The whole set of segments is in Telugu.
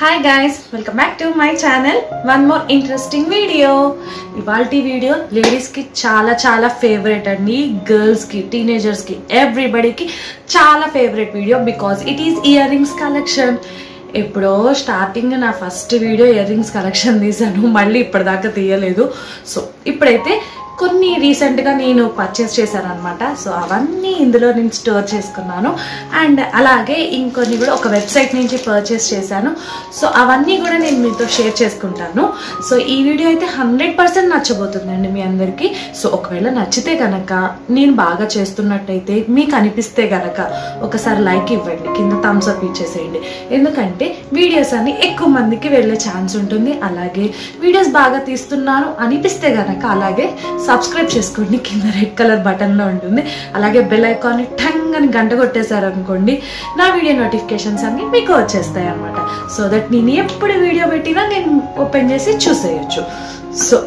hi guys welcome back to my channel one more interesting video ఇవాళ వీడియో లేడీస్కి చాలా చాలా ఫేవరెట్ అండి గర్ల్స్కి టీనేజర్స్కి ఎవ్రీబడికి చాలా favourite video because it is earrings collection ఎప్పుడో స్టార్టింగ్ నా first video earrings collection తీసాను మళ్ళీ ఇప్పటిదాకా తీయలేదు సో ఇప్పుడైతే కొన్ని రీసెంట్గా నేను పర్చేస్ చేశాను అనమాట సో అవన్నీ ఇందులో నేను స్టోర్ చేసుకున్నాను అండ్ అలాగే ఇంకొన్ని కూడా ఒక వెబ్సైట్ నుంచి పర్చేస్ చేశాను సో అవన్నీ కూడా నేను మీతో షేర్ చేసుకుంటాను సో ఈ వీడియో అయితే హండ్రెడ్ పర్సెంట్ నచ్చబోతుందండి మీ అందరికీ సో ఒకవేళ నచ్చితే గనక నేను బాగా చేస్తున్నట్టయితే మీకు అనిపిస్తే గనక ఒకసారి లైక్ ఇవ్వండి కింద థమ్స్ అప్ ఇచ్చేసేయండి ఎందుకంటే వీడియోస్ అన్ని ఎక్కువ మందికి వెళ్ళే ఛాన్స్ ఉంటుంది అలాగే వీడియోస్ బాగా తీస్తున్నాను అనిపిస్తే గనక అలాగే సబ్స్క్రైబ్ చేసుకోండి కింద రెడ్ కలర్ బటన్లో ఉంటుంది అలాగే బెల్ ఐకాన్ని టంగ్ అని గంట కొట్టేశారు అనుకోండి నా వీడియో నోటిఫికేషన్స్ అన్ని మీకు వచ్చేస్తాయి అనమాట సో దట్ నేను ఎప్పుడు వీడియో పెట్టినా నేను ఓపెన్ చేసి చూసేయచ్చు సో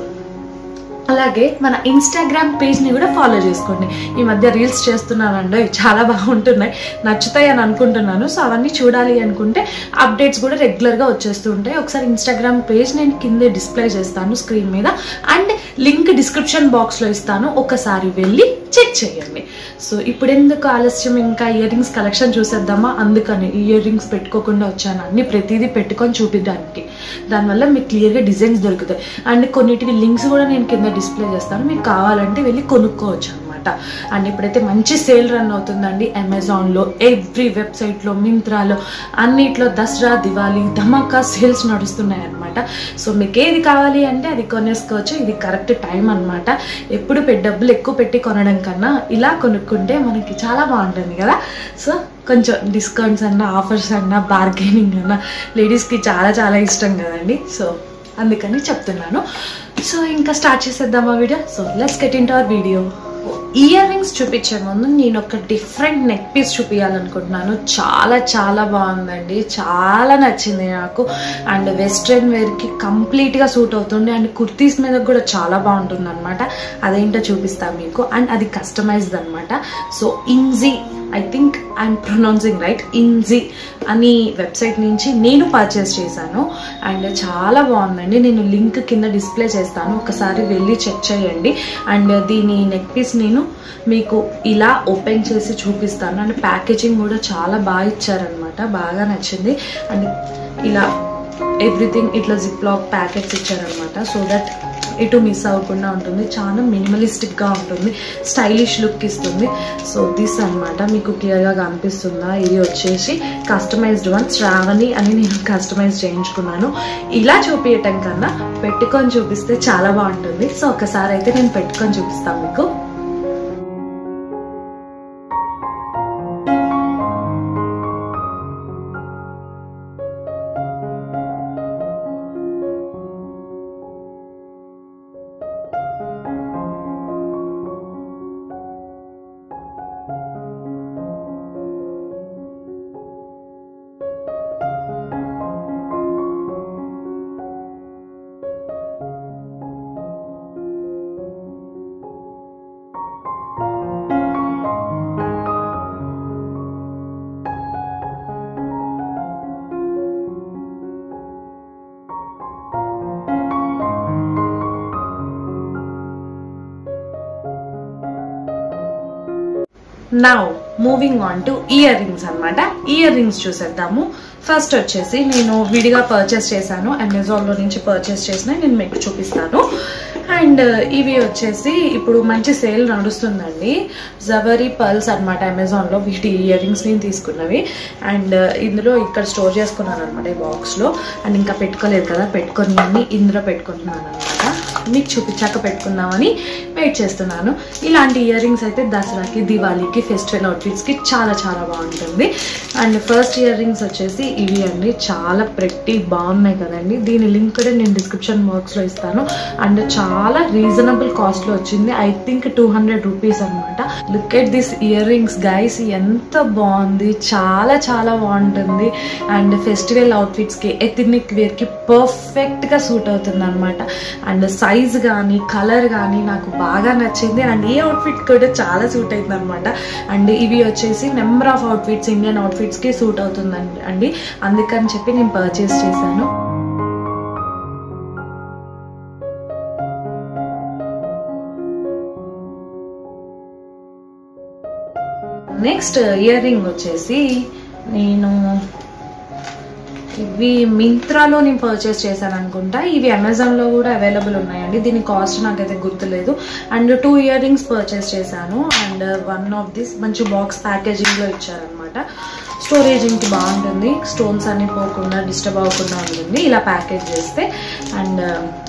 అలాగే మన ఇన్స్టాగ్రామ్ పేజ్ని కూడా ఫాలో చేసుకోండి ఈ మధ్య రీల్స్ చేస్తున్నానండి చాలా బాగుంటున్నాయి నచ్చుతాయి అని అనుకుంటున్నాను సో అవన్నీ చూడాలి అనుకుంటే అప్డేట్స్ కూడా రెగ్యులర్గా వచ్చేస్తూ ఉంటాయి ఒకసారి ఇన్స్టాగ్రామ్ పేజ్ నేను కింద డిస్ప్లే చేస్తాను స్క్రీన్ మీద అండ్ లింక్ డిస్క్రిప్షన్ బాక్స్లో ఇస్తాను ఒకసారి వెళ్ళి చెక్ చేయండి సో ఇప్పుడు ఎందుకు ఆలస్యం ఇంకా ఇయర్ రింగ్స్ కలెక్షన్ చూసేద్దామా అందుకని ఇయర్ రింగ్స్ పెట్టుకోకుండా వచ్చాను అన్ని ప్రతిదీ పెట్టుకొని చూపించడానికి దానివల్ల మీకు క్లియర్గా డిజైన్స్ దొరుకుతాయి అండ్ కొన్నిటికి లింక్స్ కూడా నేను కింద డిస్ప్లే చేస్తాను మీకు కావాలంటే వెళ్ళి కొనుక్కోవచ్చు అనమాట అండ్ ఇప్పుడైతే మంచి సేల్ రన్ అవుతుందండి అమెజాన్లో ఎవ్రీ వెబ్సైట్లో మింత్రాలో అన్నిట్లో దసరా దివాళీ ధమాకా సేల్స్ నడుస్తున్నాయి అనమాట సో మీకు ఏది కావాలి అంటే అది కొనేసుకోవచ్చు ఇది కరెక్ట్ టైం అనమాట ఎప్పుడు పె- డబ్బులు ఎక్కువ పెట్టి కొనడం కన్నా ఇలా కొనుక్కుంటే మనకి చాలా బాగుంటుంది కదా సో కొంచెం డిస్కౌంట్స్ అన్న ఆఫర్స్ అన్న బార్గెనింగ్ అన్న లేడీస్కి చాలా చాలా ఇష్టం కదండి సో అందుకని చెప్తున్నాను సో ఇంకా స్టార్ట్ చేసేద్దామా video so let's get into our video earrings చూపించే ముందు నేను ఒక డిఫరెంట్ నెక్ పీస్ చూపించాలనుకుంటున్నాను చాలా చాలా బాగుందండి చాలా నచ్చింది నాకు అండ్ వెస్ట్రన్ వేర్కి కంప్లీట్గా సూట్ అవుతుంది అండ్ కుర్తీస్ మీద కూడా చాలా బాగుంటుంది అనమాట అదేంటో చూపిస్తాను మీకు అండ్ అది కస్టమైజ్డ్ అనమాట సో ఇన్జీ I think I'm pronouncing right ఇన్జీ అని వెబ్సైట్ నుంచి నేను పర్చేస్ చేశాను అండ్ చాలా బాగుందండి నేను లింక్ కింద డిస్ప్లే చేస్తాను ఒకసారి వెళ్ళి చెక్ చేయండి అండ్ దీని నెక్ పీస్ నేను మీకు ఇలా ఓపెన్ చేసి చూపిస్తాను అండ్ ప్యాకేజింగ్ కూడా చాలా బాగా ఇచ్చారనమాట బాగా నచ్చింది అండ్ ఇలా ఎవ్రీథింగ్ ఇట్లా జిప్ లాక్ ప్యాకెట్స్ ఇచ్చారనమాట సో దట్ ఎటు మిస్ అవ్వకుండా ఉంటుంది చాలా మినిమలిస్టిక్గా ఉంటుంది స్టైలిష్ లుక్ ఇస్తుంది సో దిస్ అన్నమాట మీకు క్లియర్గా కనిపిస్తుందా ఇది వచ్చేసి కస్టమైజ్డ్ వన్ శ్రావణి అని నేను కస్టమైజ్ చేయించుకున్నాను ఇలా చూపించటం కన్నా పెట్టుకొని చూపిస్తే చాలా బాగుంటుంది సో ఒకసారి అయితే నేను పెట్టుకొని చూపిస్తాను మీకు now moving on to earrings అనమాట ఇయర్ రింగ్స్ చూసేద్దాము ఫస్ట్ వచ్చేసి నేను విడిగా పర్చేస్ చేశాను అమెజాన్లో నుంచి పర్చేస్ చేసిన నేను మీకు చూపిస్తాను అండ్ ఇవి వచ్చేసి ఇప్పుడు మంచి సేల్ నడుస్తుందండి జవరీ పర్ల్స్ అనమాట అమెజాన్లో వీటి ఇయర్ రింగ్స్ నేను తీసుకున్నవి అండ్ ఇందులో ఇక్కడ స్టోర్ చేసుకున్నాను అనమాట ఈ బాక్స్లో అండ్ ఇంకా పెట్టుకోలేదు కదా పెట్టుకొని అన్ని ఇందులో పెట్టుకుంటున్నాను అనమాట మీకు చూపించాక పెట్టుకుందామని వెయిట్ చేస్తున్నాను ఇలాంటి ఇయర్ రింగ్స్ అయితే దసరాకి దివాళీకి ఫెస్టివల్ అవుట్ఫిట్స్కి చాలా చాలా బాగుంటుంది అండ్ ఫస్ట్ ఇయర్ రింగ్స్ వచ్చేసి ఇవి అండి చాలా ప్రెట్టి బాగున్నాయి కదండి దీని లింక్ కూడా నేను డిస్క్రిప్షన్ బాక్స్లో ఇస్తాను అండ్ చాలా రీజనబుల్ కాస్ట్లో వచ్చింది I think two hundred rupees అనమాట look at this earrings guys ఎంత బాగుంది చాలా చాలా బాగుంటుంది అండ్ ఫెస్టివల్ అవుట్ఫిట్స్కి ఎథనిక్ వేర్కి పర్ఫెక్ట్గా సూట్ అవుతుంది అనమాట అండ్ సైజ్ సైజ్ కానీ కలర్ కానీ నాకు బాగా నచ్చింది అండ్ ఈ అవుట్ఫిట్ కూడా చాలా సూట్ అయింది అనమాట అండ్ ఇవి వచ్చేసి నెంబర్ ఆఫ్ అవుట్ఫిట్స్ ఇండియన్ అవుట్ఫిట్స్కి సూట్ అవుతుందండి అండి అందుకని చెప్పి నేను పర్చేస్ చేశాను నెక్స్ట్ ఇయర్ రింగ్ వచ్చేసి నేను ఇవి మింత్రాలో నేను పర్చేస్ చేశాను అనుకుంటా ఇవి అమెజాన్లో కూడా అవైలబుల్ ఉన్నాయండి దీని కాస్ట్ నాకైతే గుర్తులేదు and two earrings purchase చేశాను అండ్ వన్ ఆఫ్ దిస్ మంచి బాక్స్ ప్యాకేజింగ్లో ఇచ్చారనమాట స్టోరేజింగ్కి బాగుంటుంది స్టోన్స్ అన్ని పోకుండా డిస్టర్బ్ అవ్వకుండా ఉంటుంది ఇలా ప్యాకేజ్ చేస్తే అండ్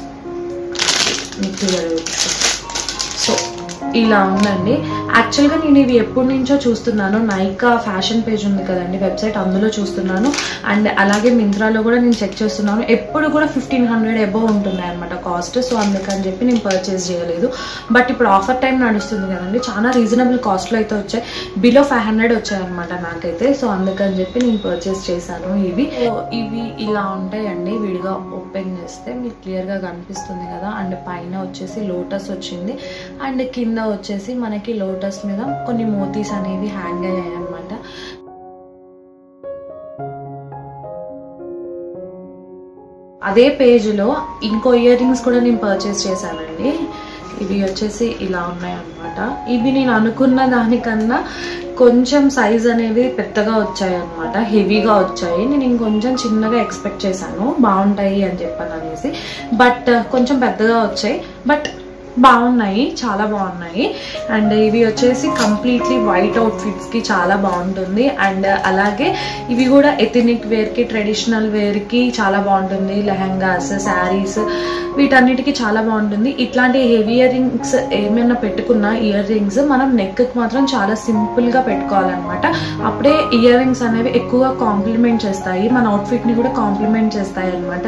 మీకు సో ఇలా ఉందండి యాక్చువల్గా నేను ఇవి ఎప్పటి నుంచో చూస్తున్నాను నైకా ఫ్యాషన్ పేజ్ ఉంది కదండి వెబ్సైట్ అందులో చూస్తున్నాను అండ్ అలాగే మింత్రాలో కూడా నేను చెక్ చేస్తున్నాను ఎప్పుడు కూడా ఫిఫ్టీన్ హండ్రెడ్ ఎబో ఉంటున్నాయి అనమాట కాస్ట్ సో అందుకని చెప్పి నేను పర్చేస్ చేయలేదు బట్ ఇప్పుడు ఆఫర్ టైం నడుస్తుంది కదండి చాలా రీజనబుల్ కాస్ట్లో అయితే వచ్చాయి బిలో ఫైవ్ హండ్రెడ్ వచ్చాయి అనమాట నాకైతే సో అందుకని చెప్పి నేను పర్చేస్ చేశాను ఇవి సో ఇవి ఇలా ఉంటాయండి విడిగా ఓపెన్ చేస్తే మీకు క్లియర్గా కనిపిస్తుంది కదా అండ్ పైన వచ్చేసి లోటస్ వచ్చింది అండ్ కింద వచ్చేసి మనకి లోటస్ మీద కొన్ని మోతీస్ అనేవి హ్యాంగ్ అయ్యాయి అనమాట అదే పేజ్లో ఇంకో ఇయర్ రింగ్స్ కూడా నేను పర్చేస్ చేశానండి ఇవి వచ్చేసి ఇలా ఉన్నాయి అనమాట ఇవి నేను అనుకున్న దానికన్నా కొంచెం సైజ్ అనేవి పెద్దగా వచ్చాయి అనమాట హెవీగా వచ్చాయి నేను ఇంకొంచెం చిన్నగా ఎక్స్పెక్ట్ చేశాను బాగుంటాయి అని చెప్పాను అనేసి బట్ కొంచెం పెద్దగా వచ్చాయి బట్ బాగున్నాయి చాలా బాగున్నాయి అండ్ ఇవి వచ్చేసి కంప్లీట్లీ వైట్ అవుట్ఫిట్స్కి చాలా బాగుంటుంది అండ్ అలాగే ఇవి కూడా ఎథనిక్ వేర్కి ట్రెడిషనల్ వేర్కి చాలా బాగుంటుంది లెహంగాస్ శారీస్ వీటన్నిటికీ చాలా బాగుంటుంది ఇట్లాంటి హెవీ ఇయర్ రింగ్స్ ఏమైనా పెట్టుకున్న ఇయర్ రింగ్స్ మనం నెక్కి మాత్రం చాలా సింపుల్గా పెట్టుకోవాలన్నమాట అప్పుడే ఇయర్ రింగ్స్ అనేవి ఎక్కువగా కాంప్లిమెంట్ చేస్తాయి మన అవుట్ఫిట్ని కూడా కాంప్లిమెంట్ చేస్తాయి అనమాట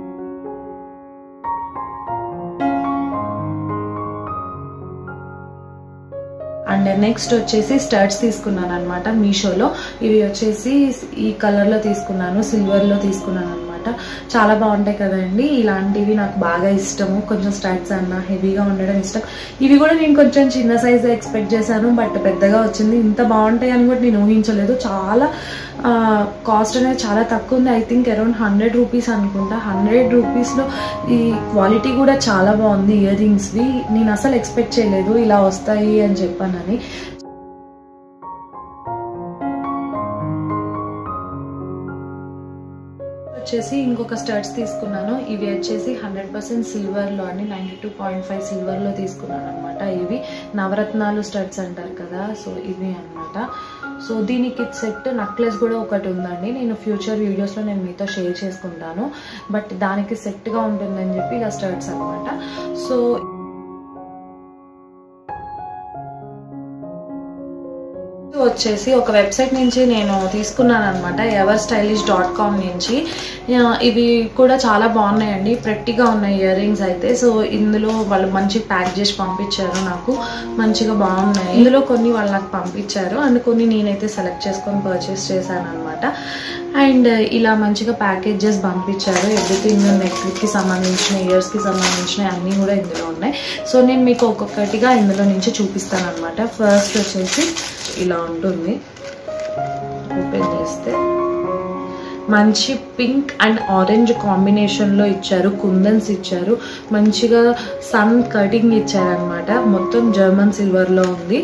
అండ్ నెక్స్ట్ వచ్చేసి స్టర్ట్స్ తీసుకున్నాను అనమాట మీషోలో ఇవి వచ్చేసి ఈ కలర్లో తీసుకున్నాను సిల్వర్లో తీసుకున్నాను అనమాట చాలా బాగుంటాయి కదండి ఇలాంటివి నాకు బాగా ఇష్టము కొంచెం స్టర్ట్స్ అన్న హెవీగా ఉండడం ఇష్టం ఇవి కూడా నేను కొంచెం చిన్న సైజ్ ఎక్స్పెక్ట్ చేశాను బట్ పెద్దగా వచ్చింది ఇంత బాగుంటాయి అని కూడా నేను ఊహించలేదు చాలా కాస్ట్ అనేది చాలా తక్కువ ఉంది I think around hundred rupees అనుకుంటా హండ్రెడ్ రూపీస్లో ఈ క్వాలిటీ కూడా చాలా బాగుంది ఇయర్ రింగ్స్వి నేను అసలు ఎక్స్పెక్ట్ చేయలేదు ఇలా వస్తాయి అని చెప్పానని వచ్చేసి ఇంకొక స్టర్ట్స్ తీసుకున్నాను ఇవి వచ్చేసి హండ్రెడ్ పర్సెంట్ సిల్వర్లో అండి నైంటీ టూ పాయింట్ ఫైవ్ సిల్వర్లో తీసుకున్నాను అనమాట ఇవి నవరత్నాలు స్టర్ట్స్ అంటారు కదా సో ఇవి అనమాట సో దీనికి సెట్ నక్లెస్ కూడా ఒకటి ఉందండి నేను ఫ్యూచర్ వీడియోస్లో నేను మీతో షేర్ చేసుకుంటాను బట్ దానికి సెట్గా ఉంటుందని చెప్పి ఇలా స్టర్ట్స్ అనమాట సో వచ్చేసి ఒక వెబ్సైట్ నుంచి నేను తీసుకున్నాను అనమాట ఎవర్ స్టైలిష్ డాట్ కామ్ నుంచి ఇవి కూడా చాలా బాగున్నాయండి ప్రెట్టిగా ఉన్నాయి ఇయర్ రింగ్స్ అయితే సో ఇందులో వాళ్ళు మంచి ప్యాక్ చేసి పంపించారు నాకు మంచిగా బాగున్నాయి ఇందులో కొన్ని వాళ్ళు నాకు పంపించారు అండ్ కొన్ని నేనైతే సెలెక్ట్ చేసుకొని పర్చేస్ చేశాను అనమాట అండ్ ఇలా మంచిగా ప్యాకేజ్ చేసి పంపించారు ఎవ్రీథింగ్ నెక్కి సంబంధించిన ఇయర్స్కి సంబంధించిన అన్నీ కూడా ఇందులో ఉన్నాయి సో నేను మీకు ఒక్కొక్కటిగా ఇందులో నుంచి చూపిస్తాను అనమాట ఫస్ట్ వచ్చేసి ఇలా ఉంటుంది ఓపెన్ చేస్తే మంచి పింక్ అండ్ ఆరెంజ్ కాంబినేషన్లో ఇచ్చారు కుందన్స్ ఇచ్చారు మంచిగా సన్ కటింగ్ ఇచ్చారనమాట మొత్తం జర్మన్ సిల్వర్లో ఉంది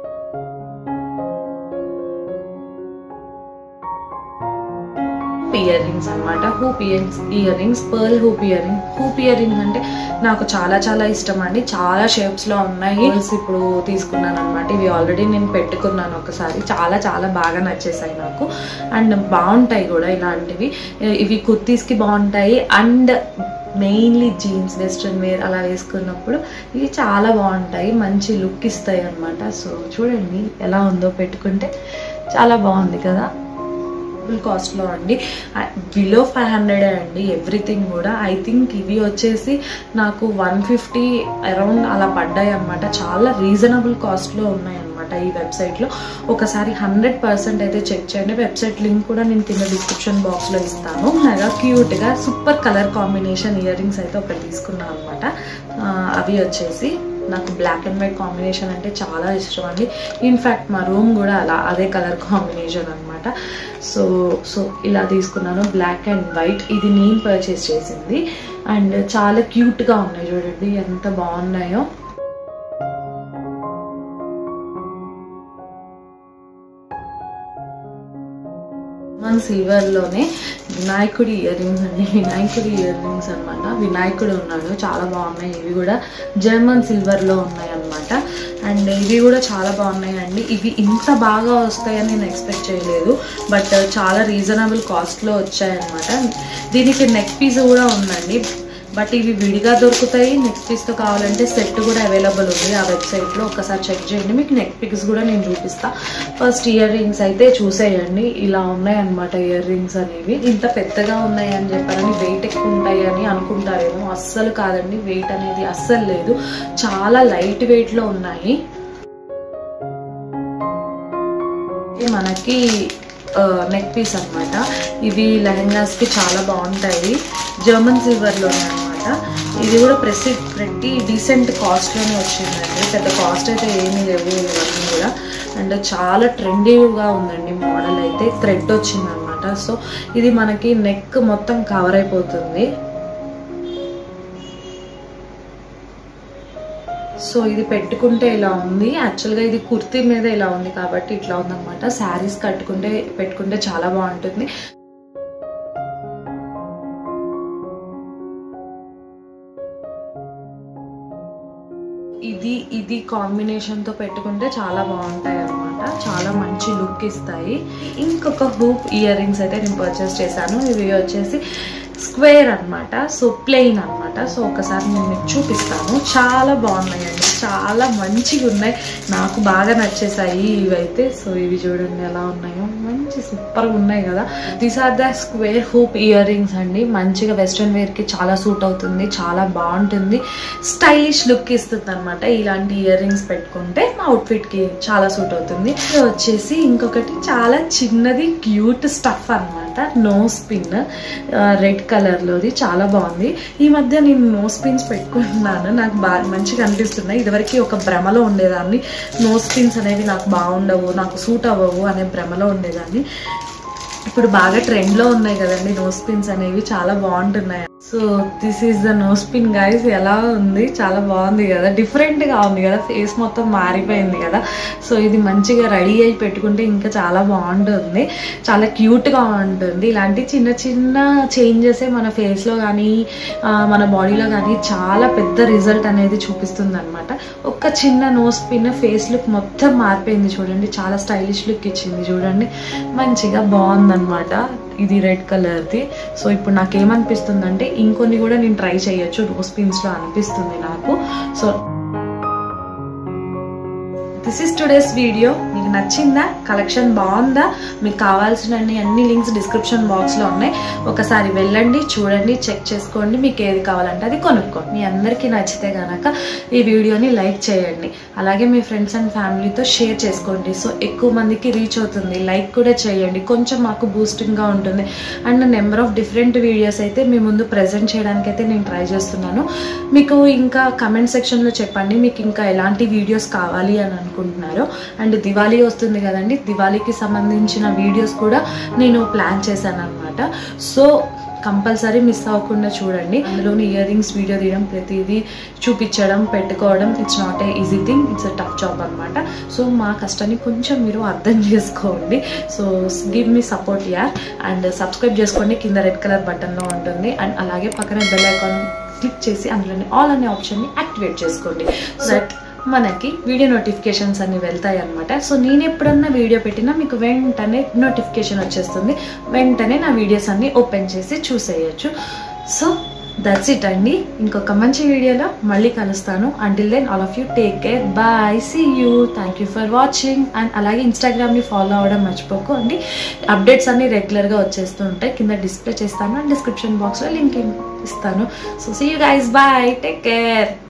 ఇయర్ రింగ్స్ అనమాట hoop earrings earrings pearl hoop earring hoop earring అంటే నాకు చాలా చాలా ఇష్టం అండి చాలా షేప్స్ లో ఉన్నాయి ఇప్పుడు తీసుకున్నాను అనమాట ఇవి ఆల్రెడీ నేను పెట్టుకున్నాను ఒకసారి చాలా చాలా బాగా నచ్చేసాయి నాకు అండ్ బాగుంటాయి కూడా ఇలాంటివి ఇవి కుర్తీస్కి బాగుంటాయి and mainly jeans western wear అలా వేసుకున్నప్పుడు ఇవి చాలా బాగుంటాయి మంచి లుక్ ఇస్తాయి అనమాట సో చూడండి ఎలా ఉందో పెట్టుకుంటే చాలా బాగుంది కదా ఫుల్ కాస్ట్లో అండి బిలో ఫైవ్ హండ్రెడ్ అండి ఎవ్రీథింగ్ కూడా ఐ థింక్ ఇవి వచ్చేసి నాకు వన్ ఫిఫ్టీ అరౌండ్ అలా పడ్డాయి అనమాట చాలా రీజనబుల్ కాస్ట్లో ఉన్నాయి అనమాట అనమాట ఈ వెబ్సైట్లో ఒకసారి హండ్రెడ్ పర్సెంట్ అయితే చెక్ చేయండి వెబ్సైట్ లింక్ కూడా నేను కింద డిస్క్రిప్షన్ బాక్స్లో ఇస్తాను మెగా క్యూట్గా super colour combination earrings అయితే ఒకటి తీసుకున్నాను అనమాట అవి వచ్చేసి నాకు బ్లాక్ అండ్ వైట్ కాంబినేషన్ అంటే చాలా ఇష్టం అండి ఇన్ఫ్యాక్ట్ మా రూమ్ కూడా అలా అదే కలర్ కాంబినేషన్ అనమాట సో సో ఇలా తీసుకున్నాను బ్లాక్ అండ్ వైట్ ఇది నేను పర్చేస్ చేసింది అండ్ చాలా క్యూట్గా ఉన్నాయి చూడండి ఎంత బాగున్నాయో మన సిల్వర్లోనే వినాయకుడి ఇయర్ రింగ్స్ అండి వినాయకుడి ఇయర్ రింగ్స్ అనమాట వినాయకుడు ఉన్నాడు చాలా బాగున్నాయి ఇవి కూడా జర్మన్ సిల్వర్లో ఉన్నాయి అనమాట అండ్ ఇవి కూడా చాలా బాగున్నాయండి ఇవి ఇంత బాగా వస్తాయని నేను ఎక్స్పెక్ట్ చేయలేదు బట్ చాలా రీజనబుల్ కాస్ట్లో వచ్చాయన్నమాట దీనికి నెక్ పీస్ కూడా ఉందండి బట్ ఇవి విడిగా దొరుకుతాయి నెక్ పీస్తో కావాలంటే సెట్ కూడా అవైలబుల్ ఉంది ఆ వెబ్సైట్లో ఒకసారి చెక్ చేయండి మీకు నెక్ పిక్స్ కూడా నేను చూపిస్తా ఫస్ట్ ఇయర్ రింగ్స్ అయితే చూసేయండి ఇలా ఉన్నాయి అనమాట ఇయర్ రింగ్స్ అనేవి ఇంత పెద్దగా ఉన్నాయి అని చెప్పారని వెయిట్ ఎక్కువ ఉంటాయి అని అనుకుంటారేమో అస్సలు కాదండి వెయిట్ అనేది అస్సలు లేదు చాలా లైట్ వెయిట్లో ఉన్నాయి ఇది మనకి నెక్ పీస్ అనమాట ఇవి లెహెంగాస్కి చాలా బాగుంటాయి జర్మన్ సిల్వర్లోనే అనమాట ఇది కూడా ప్రెసి ప్రతి డీసెంట్ కాస్ట్లోనే వచ్చిందండి పెద్ద కాస్ట్ అయితే ఏమీ లేవు ఇవన్నీ కూడా అండ్ చాలా ట్రెండీగా ఉందండి మోడల్ అయితే థ్రెడ్ వచ్చిందనమాట సో ఇది మనకి నెక్ మొత్తం కవర్ అయిపోతుంది సో ఇది పెట్టుకుంటే ఇలా ఉంది యాక్చువల్గా ఇది కుర్తీ మీద ఇలా ఉంది కాబట్టి ఇట్లా ఉందన్నమాట శారీస్ కట్టుకుంటే పెట్టుకుంటే చాలా బాగుంటుంది ఇది ఇది కాంబినేషన్తో పెట్టుకుంటే చాలా బాగుంటాయి అనమాట చాలా మంచి లుక్ ఇస్తాయి ఇంకొక హూప్ ఇయర్ రింగ్స్ అయితే నేను పర్చేస్ చేశాను ఇవి వచ్చేసి స్క్వేర్ అనమాట సో ప్లెయిన్ అనమాట సో ఒకసారి నేను మీకు చూపిస్తాను చాలా బాగున్నాయండి చాలా మంచిగా ఉన్నాయి నాకు బాగా నచ్చేసాయి ఇవైతే సో ఇవి చూడండి ఎలా ఉన్నాయో మంచి సూపర్గా ఉన్నాయి కదా these are the square hoop earrings అండి మంచిగా వెస్ట్రన్ వేర్కి చాలా సూట్ అవుతుంది చాలా బాగుంటుంది స్టైలిష్ లుక్ ఇస్తుంది అనమాట ఇలాంటి ఇయర్ రింగ్స్ పెట్టుకుంటే మా అవుట్ఫిట్కి చాలా సూట్ అవుతుంది ఇది వచ్చేసి ఇంకొకటి చాలా చిన్నది క్యూట్ స్టఫ్ అనమాట నోస్ పిన్ రెడ్ కలర్లోది చాలా బాగుంది ఈ మధ్య నేను నోస్ పిన్స్ పెట్టుకుంటున్నాను నాకు బాగా మంచిగా అనిపిస్తున్నాయి ఇదివరకు ఒక భ్రమలో ఉండేదాన్ని నోస్ పిన్స్ అనేవి నాకు బాగుండవు నాకు సూట్ అవ్వవు అనే భ్రమలో ఉండేదాన్ని ఇప్పుడు బాగా ట్రెండ్లో ఉన్నాయి కదండి నోస్ పిన్స్ అనేవి చాలా బాగుంటున్నాయి so this is the nose pin guys ఎలా ఉంది చాలా బాగుంది కదా డిఫరెంట్గా ఉంది కదా ఫేస్ మొత్తం మారిపోయింది కదా సో ఇది మంచిగా రెడీ అయి పెట్టుకుంటే ఇంకా చాలా బాగుంటుంది చాలా క్యూట్గా ఉంటుంది ఇలాంటి చిన్న చిన్న చేంజెసే మన ఫేస్లో కానీ మన బాడీలో కానీ చాలా పెద్ద రిజల్ట్ అనేది చూపిస్తుంది అనమాట ఒక్క చిన్న నోస్ పిన్ ఫేస్ లుక్ మొత్తం మారిపోయింది చూడండి చాలా స్టైలిష్ లుక్ ఇచ్చింది చూడండి మంచిగా బాగుందన్నమాట ఇది రెడ్ కలర్ది సో ఇప్పుడు నాకు ఏమనిపిస్తుంది అంటే ఇంకొన్ని కూడా నేను ట్రై చేయొచ్చు రోజ్ పిన్స్లో అనిపిస్తుంది నాకు so this is today's video మీకు నచ్చిందా కలెక్షన్ బాగుందా మీకు కావాల్సిన అన్ని లింక్స్ డిస్క్రిప్షన్ బాక్స్లో ఉన్నాయి ఒకసారి వెళ్ళండి చూడండి చెక్ చేసుకోండి మీకు ఏది కావాలంటే అది కొనుక్కోండి మీ అందరికీ నచ్చితే కనుక ఈ వీడియోని లైక్ చేయండి అలాగే మీ ఫ్రెండ్స్ అండ్ ఫ్యామిలీతో షేర్ చేసుకోండి సో ఎక్కువ మందికి రీచ్ అవుతుంది లైక్ కూడా చేయండి కొంచెం మాకు బూస్టింగ్గా ఉంటుంది and number of different videos అయితే మీ ముందు ప్రజెంట్ చేయడానికి అయితే నేను ట్రై చేస్తున్నాను మీకు ఇంకా కమెంట్ సెక్షన్లో చెప్పండి మీకు ఇంకా ఎలాంటి వీడియోస్ కావాలి అని అనుకుంటున్నారో అండ్ దివాళీ వస్తుంది కదండి దివాళీకి సంబంధించిన వీడియోస్ కూడా నేను ప్లాన్ చేశాను అనమాట సో కంపల్సరీ మిస్ అవ్వకుండా చూడండి అందులోని ఇయర్ రింగ్స్ వీడియో తీయడం ప్రతిదీ చూపించడం పెట్టుకోవడం it's not a easy thing it's a tough job అనమాట సో మా కష్టాన్ని కొంచెం మీరు అర్థం చేసుకోండి సో గివ్ మీ సపోర్ట్ యార్ అండ్ సబ్స్క్రైబ్ చేసుకోండి కింద రెడ్ కలర్ బటన్లో ఉంటుంది అండ్ అలాగే పక్కన బెల్ ఐకాన్ క్లిక్ చేసి అందులోని ఆల్ అనే ఆప్షన్ని యాక్టివేట్ చేసుకోండి సో దట్ మనకి వీడియో నోటిఫికేషన్స్ అన్ని వెళ్తాయి అనమాట సో నేను ఎప్పుడన్నా వీడియో పెట్టినా మీకు వెంటనే నోటిఫికేషన్ వచ్చేస్తుంది వెంటనే నా వీడియోస్ అన్ని ఓపెన్ చేసి చూసేయచ్చు సో దట్స్ ఇట్ అండి ఇంకొక మంచి వీడియోలో మళ్ళీ కలుస్తాను until then all of you take care bye see you thank you for watching and అలాగే ఇన్స్టాగ్రామ్ని ఫాలో అవ్వడం మర్చిపోకు అండి అప్డేట్స్ అన్ని రెగ్యులర్గా వచ్చేస్తూ ఉంటాయి కింద డిస్ప్లే చేస్తాను అండ్ డిస్క్రిప్షన్ బాక్స్లో లింక్ ఇస్తాను so see you guys bye take care